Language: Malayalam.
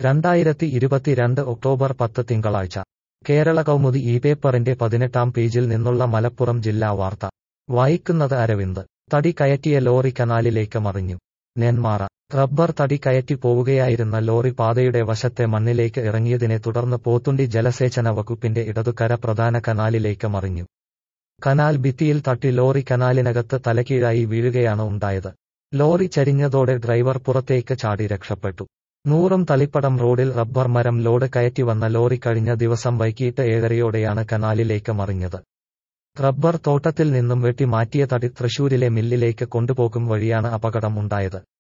രണ്ടായിരത്തി ഇരുപത്തിരണ്ട് ഒക്ടോബർ പത്ത് തിങ്കളാഴ്ച കേരള കൗമുദി ഈ പേപ്പറിന്റെ പതിനെട്ടാം പേജിൽ നിന്നുള്ള മലപ്പുറം ജില്ലാ വാർത്ത വായിക്കുന്നത് അരവിന്ദ് തടി കയറ്റിയ ലോറി കനാലിലേക്ക് മറിഞ്ഞു നെന്മാറ റബ്ബർ തടി കയറ്റി പോവുകയായിരുന്ന ലോറി പാതയുടെ വശത്തെ മണ്ണിലേക്ക് ഇറങ്ങിയതിനെ തുടർന്ന് പോത്തുണ്ടി ജലസേചന വകുപ്പിന്റെ ഇടതുകര പ്രധാന കനാലിലേക്ക് മറിഞ്ഞു കനാൽ ഭിത്തിയിൽ തട്ടി ലോറി കനാലിനകത്ത് തലകീഴായി വീഴുകയാണ് ഉണ്ടായത് ലോറി ചരിഞ്ഞതോടെ ഡ്രൈവർ പുറത്തേക്ക് ചാടി രക്ഷപ്പെട്ടു നൂറും തളിപ്പടം റോഡിൽ റബ്ബർ മരം ലോഡ് കയറ്റി വന്ന ലോറി കഴിഞ്ഞ ദിവസം വൈകിട്ട് ഏഴരയോടെയാണ് കനാലിലേക്ക് മറിഞ്ഞത് റബ്ബർ തോട്ടത്തിൽ നിന്നും വെട്ടി മാറ്റിയ തടി തൃശൂരിലെ മില്ലിലേക്ക് കൊണ്ടുപോകും വഴിയാണ് അപകടം ഉണ്ടായത്